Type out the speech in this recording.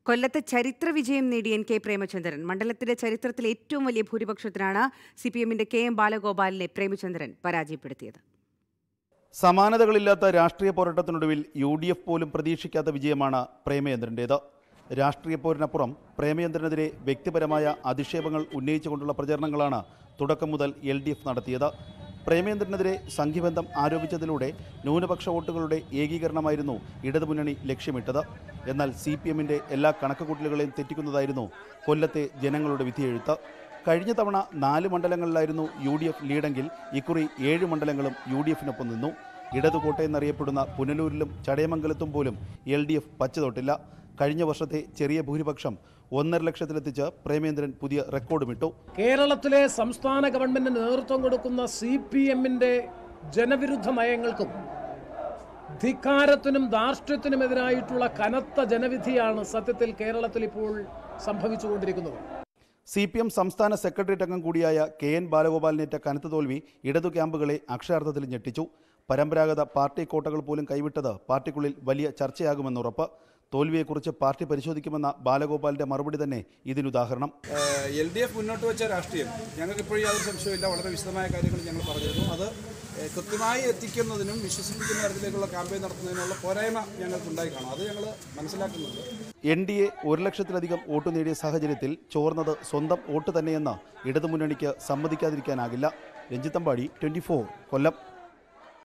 കൊല്ലത്ത് ചരിത്ര വിജയം നേടിയ എൻ കെ പ്രേമചന്ദ്രൻ മണ്ഡലത്തിലെ ചരിത്രത്തിലെ ഏറ്റവും വലിയ ഭൂരിപക്ഷത്തിനാണ് സി പി എമ്മിന്റെ കെ എം ബാലഗോപാലിനെ പ്രേമചന്ദ്രൻ പരാജയപ്പെടുത്തിയത് സമാനതകളില്ലാത്ത രാഷ്ട്രീയ പോരാട്ടത്തിനൊടുവിൽ യു ഡി എഫ് പോലും പ്രതീക്ഷിക്കാത്ത വിജയമാണ് പ്രേമചന്ദ്രൻ്റേത് രാഷ്ട്രീയ പോരിനപ്പുറം പ്രേമചന്ദ്രനെതിരെ വ്യക്തിപരമായ അധിക്ഷേപങ്ങൾ ഉന്നയിച്ചുകൊണ്ടുള്ള പ്രചരണങ്ങളാണ് തുടക്കം മുതൽ എൽ ഡി എഫ് നടത്തിയത് പ്രേമചന്ദ്രനെതിരെ സംഘിബന്ധം ആരോപിച്ചതിലൂടെ ന്യൂനപക്ഷ വോട്ടുകളുടെ ഏകീകരണമായിരുന്നു ഇടതുമുന്നണി ലക്ഷ്യമിട്ടത് എന്നാൽ സി പി എമ്മിൻ്റെ എല്ലാ കണക്കുകൂട്ടലുകളെയും തെറ്റിക്കുന്നതായിരുന്നു കൊല്ലത്തെ ജനങ്ങളുടെ വിധിയെഴുത്ത് കഴിഞ്ഞ തവണ നാല് മണ്ഡലങ്ങളിലായിരുന്നു യു ഡി എഫ് ലീഡെങ്കിൽ ഇക്കുറി ഏഴ് മണ്ഡലങ്ങളും യു ഡി എഫിനൊപ്പം നിന്നു ഇടതുകോട്ടയെന്നറിയപ്പെടുന്ന പുനലൂരിലും ചടയമംഗലത്തും പോലും എൽ ഡി എഫ് പച്ചതൊട്ടില്ല കഴിഞ്ഞ വർഷത്തെ ചെറിയ ഭൂരിപക്ഷം ഒന്നര ലക്ഷത്തിലെത്തിച്ച് പ്രേമേന്ദ്രൻ പുതിയ റെക്കോർഡുമിട്ടു കേരളത്തിലെ സംസ്ഥാന ഗവൺമെന്റിന് നേതൃത്വം കൊടുക്കുന്ന സി പി എമ്മിന്റെ ജനവിരുദ്ധ നയങ്ങൾക്കും ധിക്കാരത്തിനും ധാർഷ്ട്യത്തിനുമെതിരായിട്ടുള്ള കനത്ത ജനവിധിയാണ് സത്യത്തിൽ കേരളത്തിൽ ഇപ്പോൾ സംഭവിച്ചുകൊണ്ടിരിക്കുന്നത് സി പി എം സംസ്ഥാന സെക്രട്ടേറിയറ്റ് അംഗം കൂടിയായ കെ എൻ ബാലഗോപാലിനേറ്റ കനത്ത തോൽവി ഇടതു ക്യാമ്പുകളെ അക്ഷരാർത്ഥത്തിൽ ഞെട്ടിച്ചു പരമ്പരാഗത പാർട്ടി കോട്ടകൾ പോലും കൈവിട്ടത് പാർട്ടിക്കുള്ളിൽ വലിയ ചർച്ചയാകുമെന്നുറപ്പ് തോൽവിയെക്കുറിച്ച് പാർട്ടി പരിശോധിക്കുമെന്ന ബാലഗോപാലിന്റെ മറുപടി തന്നെ ഇതിനുദാഹരണം എൽ ഡി എഫ് മുന്നോട്ട് വെച്ച രാഷ്ട്രീയം ഞങ്ങൾക്ക് ഇപ്പോഴും യാതൊരു സംശയമില്ല വളരെ വിശദമായ കാര്യങ്ങൾ ഞങ്ങൾ പറഞ്ഞിരുന്നു അത് ഏഹ്, കൃത്യമായി എത്തിക്കുന്നതിനും വിശ്വസിപ്പിക്കുന്ന തരത്തിലേക്കുള്ള ക്യാമ്പയിൻ നടത്തുന്നതിനുള്ള പോരായ്മ ഞങ്ങൾക്കുണ്ടായി കാണും അത് ഞങ്ങൾ മനസ്സിലാക്കുന്നുണ്ട് എൻ ഡി എ ഒരു ലക്ഷത്തിലധികം വോട്ട് നേടിയ സാഹചര്യത്തിൽ ചോർന്നത് സ്വന്തം വോട്ട് തന്നെയെന്ന് ഇടതുമുന്നണിക്ക് സമ്മതിക്കാതിരിക്കാനാകില്ല രഞ്ജിത്തമ്പാടി ട്വന്റി കൊല്ലം